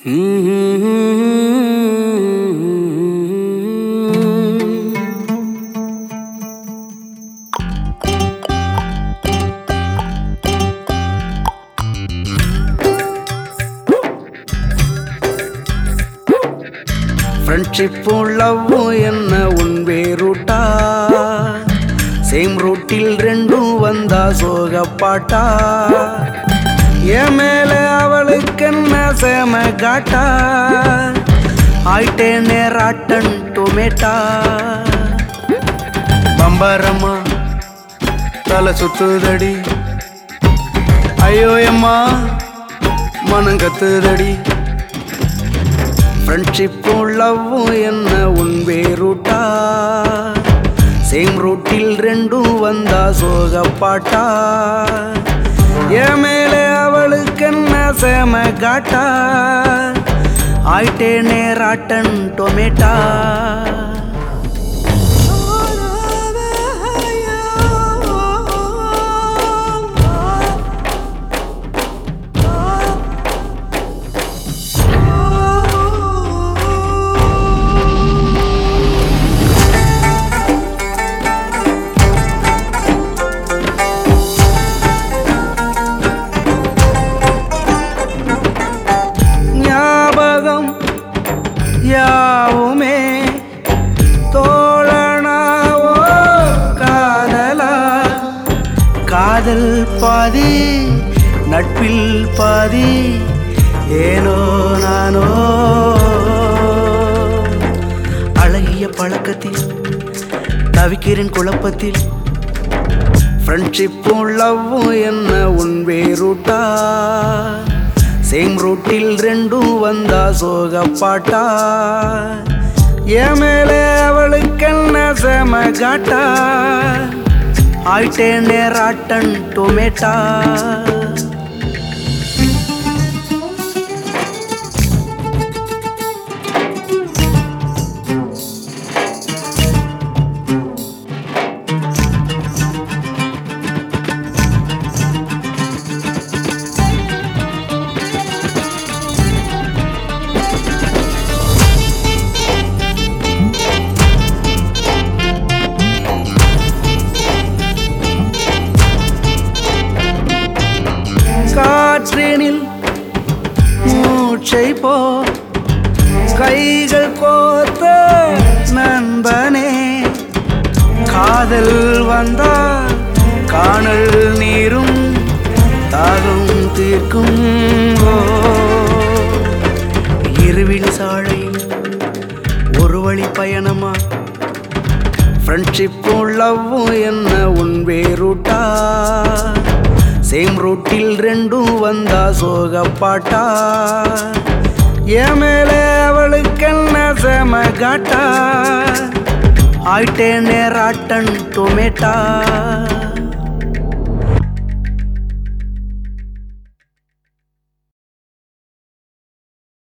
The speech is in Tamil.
ஃப்ரெண்ட்ஷிப்பும் லவ்வும் என்ன உன் வேறுட்டா சேம் ரூட்டில் ரெண்டும் வந்தா சோகப்பாட்டா என் மேல அவளுக்கு என்ன சேம காட்டா ஆயிட்டேனே ராட்டன் டொமேட்டா பம்பரம்மா தலை சுத்துதடி ஐயோ அம்மா மனம் கத்துதடி ஃப்ரெண்ட்ஷிப்பும் லவ்வும் என்ன உன் வேறுட்டா சேம் ரூட்டில் ரெண்டும் வந்தா சோகப்பாட்டா என் மேலே அவளுக்கு என்ன சேம காட்டா ஆயிட்டேனே ராட்டன் டொமேட்டா ஞாபகம் யாவுமே தோழனாவோ காதலா காதல் பாதி நட்பில் பாதி ஏனோ நானோ அழகிய பழக்கத்தில் தவிக்கிறேன் குழப்பத்தில் ஃப்ரெண்ட்ஷிப்பும் லவ்வும் என்ன உன் வேறுட்டா சேம் ரூட்டில் ரெண்டும் வந்தா சோகப்பாட்டா என் மேலே அவளுக்கு என்ன செம காட்டா ஆயிட்டேனே ராட்டன் டொமேட்டா காற்றினில் மூச்சை போ கைகள் கோத்த நண்பனே காதல் வந்தா காணல் நீரும் தாகம் தீர்க்கும் ஓ இருவின் சாழையில் ஒரு வழி பயணமா ஃப்ரெண்ட்ஷிப்பும் லவ்வும் என்ன உன் வேறுட்டா சேம் ரூட்டில் ரெண்டும் வந்தா சோகப்பாட்டா என் மேலே அவளுக்கு என்ன செம காட்டா ஆயிட்டேனே ராட்டன் டொமேட்டா